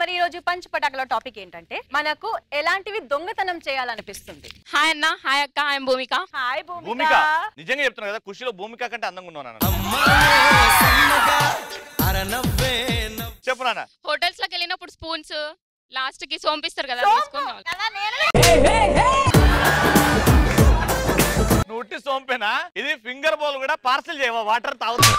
మరి ఈ రోజు పంచ్ పటాకుల టాపిక్ ఏంటంటే మనకు ఎలాంటివి దొంగతనం చేయాలనిపిస్తుంది హాయ్ అన్న హాయ్ అక్క హాయ్ భూమిక హాయ్ భూమిక భూమిక నిజంగా చెప్తున్నా కదా ఖుషిలో భూమిక కంటే అందంగా ఉన్నాను చెప్పు నాన్న హోటల్స్ లోకి వెళ్ళినప్పుడు స్పూన్స్ లాస్ట్ కి సోంపిస్తారు కదా సోంపు. తీసుకొని రావాలి. కదా నేనే. నువ్వు ఉట్టి సోంపేనా ఇది ఫింగర్ బౌల్ కూడా పార్సల్ చేయవా వాటర్ తాగుతా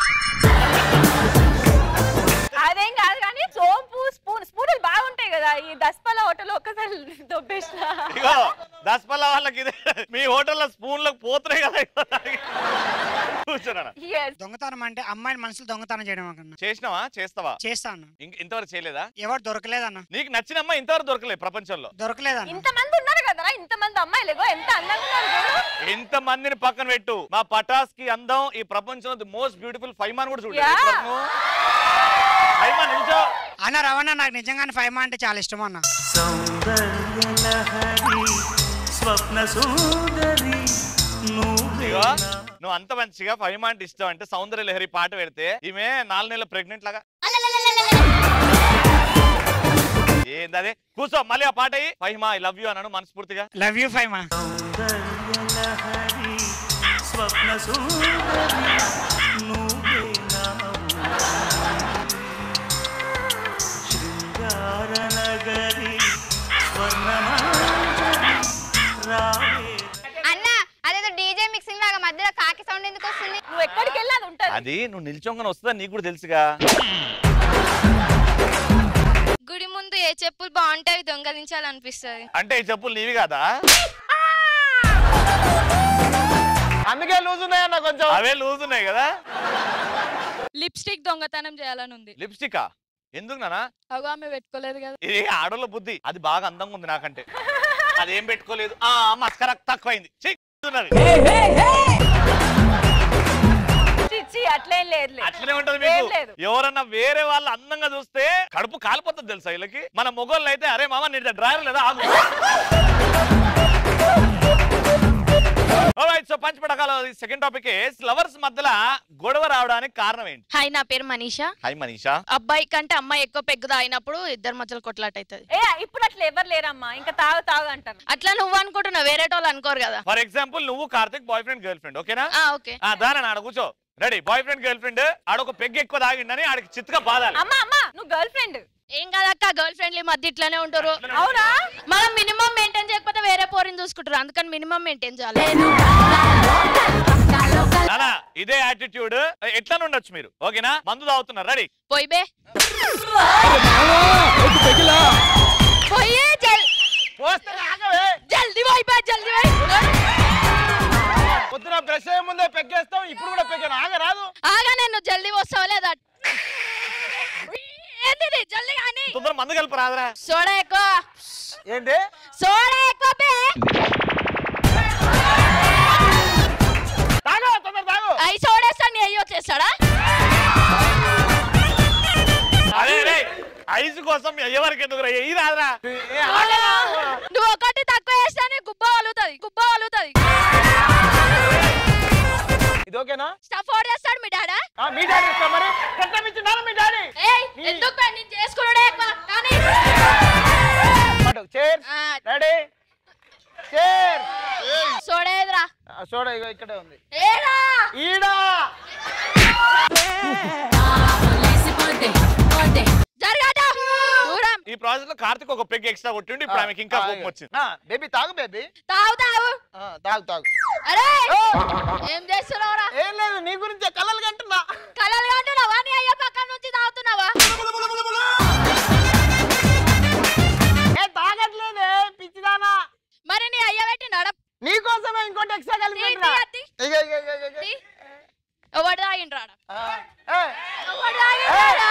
అదేం కాదు కానీ సోంపు స్పూన్ స్పూన్లు బాగుంటాయి కదా ఈ దస్పల హోటల్ ఒక్కసారి దొబ్బేసిన ఇగో దసపల్ల వాళ్ళకి ఇదే మీ హోటల్లో స్పూన్లకు పోతున్నాయి కదా కూర్చోనా Yes. దొంగతనం అంటే అమ్మాయిని మనసులు దొంగతనం చేయడం కన్నా చేసినావా చేస్తావా చేస్తాను ఇంక ఇంతవరకు చేయలేదా ఎవరు దొరకలేదన్న నీకు నచ్చిన అమ్మాయి ఇంతవరకు దొరకలేదు ప్రపంచంలో దొరకలేదన్న ఇంతమంది ఉన్నారు కదరా ఇంతమంది అమ్మాయిలు ఇగో ఎంత అందంగా ఉన్నారు చూడు. ఎంత మందిని పక్కన పెట్టు మా పటాస్ కి అందం ఈ ప్రపంచంలో ది మోస్ట్ బ్యూటిఫుల్ ఫైమాన్ కూడా చూడండి Yeah. ఫైమాన్ నిల్చో అన్న రవణ నాకు నిజంగానే ఫైవ్ అంటే చాలా ఇష్టం అన్న సౌందర్యలహరి స్వప్న సుందరి నువ్వే ఇగో నువ్వు అంత మంచిగా ఫైవ్ అంటే ఇష్టం అంటే సౌందర్య లహరి పాట పెడితే ఈమె నాలుగు నెలల ప్రెగ్నెంట్ లాగా ఏంది అదే కూర్చో మళ్ళీ ఆ పాట ఫైమా ఐ లవ్ యూ అన్నాను మనస్ఫూర్తిగా లవ్ యూ ఫైవ్ సౌందర్యలహరి స్వప్న సుందరి నువ్వే నా శృంగారనగరి స్వర్ణమాంజలి రావే అన్న అదేదో డీజే మిక్సింగ్ లాగా మధ్యలో కాకి సౌండ్ ఎందుకు వస్తుంది నువ్వు ఎక్కడికి వెళ్ళి అది ఉంటది అది నువ్వు నిల్చోగానే వస్తుందా నీకు కూడా తెలుసుగా గుడి ముందు ఏ చెప్పులు బాగుంటాయి దొంగలించాలనిపిస్తుంది అంటే ఈ చెప్పులు నీవి కదా అందుకే లూజ్ ఉన్నాయన్న కొంచెం అవే లూజ్ ఉన్నాయి కదా లిప్స్టిక్ దొంగతనం చేయాలని ఉంది లిప్స్టికా ఎందుకు నానా అగో ఆమె పెట్టుకోలేదు కదా ఇది ఆడోళ్ళ బుద్ధి అది బాగా అందంగా ఉంది నాకంటే అదేం పెట్టుకోలేదు ఆ మస్కర తక్కువైంది ఛీ, ఉన్నది. చిచ్చి అట్లేం లేదు అట్లనే ఉంటది ఏం మీకు లేదు ఎవరన్నా వేరే వాళ్ళు అందంగా చూస్తే కడుపు కాలిపోతుంది తెలుసా వీళ్ళకి మన మొగోళ్ళు అయితే అరే మామ నీ డ్రైవర్ లేదా ఆగు సో పంచపడకాల సెకండ్ టాపిక్ లవర్స్ మధ్యలో గొడవ రావడానికి కారణం ఏంటి హాయ్ నా పేరు మనీషా హాయ్ మనీషా అబ్బాయి కంటే అమ్మాయి ఎక్కువ పెగ్గు తాగినప్పుడు ఇద్దరు మధ్యలో కొట్లాట అవుతుంది ఏ ఇప్పుడు అట్లా ఎవరు లేరమ్మా ఇంకా తాగు తాగు అంటారు అట్లా నువ్వు అనుకుంటున్నావు వేరే వాళ్ళు అనుకోరు కదా ఫర్ ఎగ్జాంపుల్ నువ్వు Karthik boyfriend girlfriend ఓకేనా ఆ ఓకే ఆ దాని ఆడ కూర్చో ready boyfriend girlfriend ఆడొక పెగ్ ఎక్కువ తాగిండని ఆడికి చిత్తుగా బాధాలి అమ్మా అమ్మా నువ్వు గర్ల్ ఫ్రెండ్ ఏం కాదక్క గర్ల్ ఫ్రెండ్లీ మధ్య ఇట్లానే ఉంటారు అవునా మనం మినిమం మెయింటైన్ చేయకపోతే వేరే పోరిని చూసుకుంటారు అందుకని మినిమం మెయింటైన్ చేయాలి నానా ఇదే యాటిట్యూడ్ ఎట్లా ఉండొచ్చు మీరు ఓకేనా మందు తాగుతున్నారు రెడీ పోయి బే పోయి జల్ జల్దీ పోయి బే జల్దీ పోయి పొద్దున బ్రష్ అయ్యే ముందే పెగ్గేస్తాం ఇప్పుడు కూడా పెగ్గాను ఆగరాదు ఆగా నేను జల్దీ వస్తావా లేదా ఏంది ఇది? జల్దీ కానీ తొందర మందు కలిపి రాదురా సోడా ఎక్కువ ఏంటి సోడా ఎక్కువ బే తాగు తొందర తాగు అయి సోడేస్తాను నీ అయ్యి వచ్చేస్తాడా అరే రే ఐస్ కోసం ఎవరికి ఎందుకు ఎయ్యి రాదురా ఏ, ఆగరా. నువ్వు ఒకటి తక్కువ వేస్తానే గుబ్బ వలుగుతుంది గుబ్బ వలుగుతుంది ఇది ఓకేనా స్టఫ్ ఆర్డర్ చేస్తాడు మీ డాడా ఆ, మీ డాడీ ఇస్తా మరి కట్టం ఇచ్చినాను మీ డాడీ ఏయ్ ఎందుకు బే? నేను చేసుకున్నాడే ఎక్కువ కానీ అటు చేర్ ఆ, రెడీ చేర్ సోడా ఏదిరా చూడ ఇగో ఇక్కడే ఉంది ఏరా ఈడా జరగాట దూరం ఈ ప్రాజెక్ట్ లో కార్తిక్ ఒక పెగ్ ఎక్స్ట్రా కొట్టిండి ఇప్పుడు ఆమెకి ఇంకా కోపం వచ్చింది బేబీ తాగు బేబీ తాగు తాగు తాగు తాగు అరే ఏం చేస్తున్నావురా ఏం లేదు నీ గురించి కలలు కంటున్నా కలలు కంటున్నావా నీ అయ్య పక్కన నుంచి తాగుతున్నావా ఏ తాగట్లేదే పిచ్చిదానా మరి నీ అయ్య పెట్టి నడప్ నీకోసమే ఇంకోటి ఎక్స్ట్రా కలిపి ఏంటి పెట్టినా. అది? ఇగో, ఇగో, ఇగో, ఇగో, ఇగో. ఎవడు తాగిండ్రాడా ఆ, ఏ, ఎవడు తాగిండ్రాడా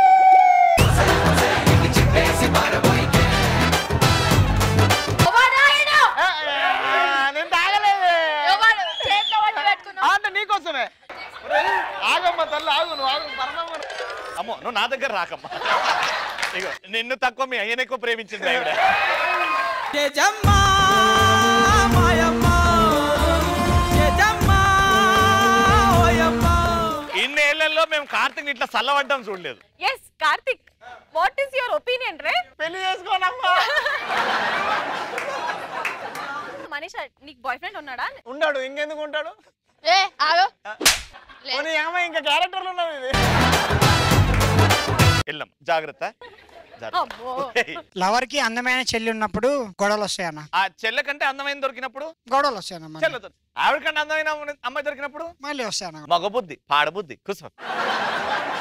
ఎవడు తాగిండు? ఏ, ఏ, నేను తాగలేదే ఎవడు చేతిలో పట్టి ఆ, పెట్టుకున్నావు అంటే నీకోసమే ఒరేయ్, ఆగమ్మ తల్లి ఆగు నువ్వు ఆగు పరమమ్మ అమ్మో నువ్వు నా దగ్గర రాకమ్మా ఇగో నిన్ను తక్కువ మీ అయ్యన ఎక్కువ ప్రేమించింది ఆవిడ ఇన్నేళ్లలో మేము కార్తిక్ ఇట్లా చల్లవడ్డం చూడలేదు yes Karthik what is your opinion రే పెళ్లి చేసుకోనమ్మా మనీషా నీకు బాయ్ ఫ్రెండ్ ఉన్నాడా ఉన్నాడు ఇంకెందుకు ఉంటాడు ఏ ఆగో పోనీ ఏమో ఇంకా క్యారెక్టర్లు ఉన్నావు ఇది వెళ్ళం జాగ్రత్త జాగ్రత్త. అబ్బో ఏయ్, లవర్ కి అందమైన చెల్లి ఉన్నప్పుడు గొడవలు వస్తాయి అన్న ఆ చెల్లె కంటే అందమైన దొరికినప్పుడు గొడవలు వస్తాయి అన్న మళ్ళీ. చెల్లెతో ఆవిడ కంటే అందమైన అమ్మాయి దొరికినప్పుడు మళ్ళీ వస్తాయి అన్న మగ బుద్ధి పాడబుద్ధి కుసం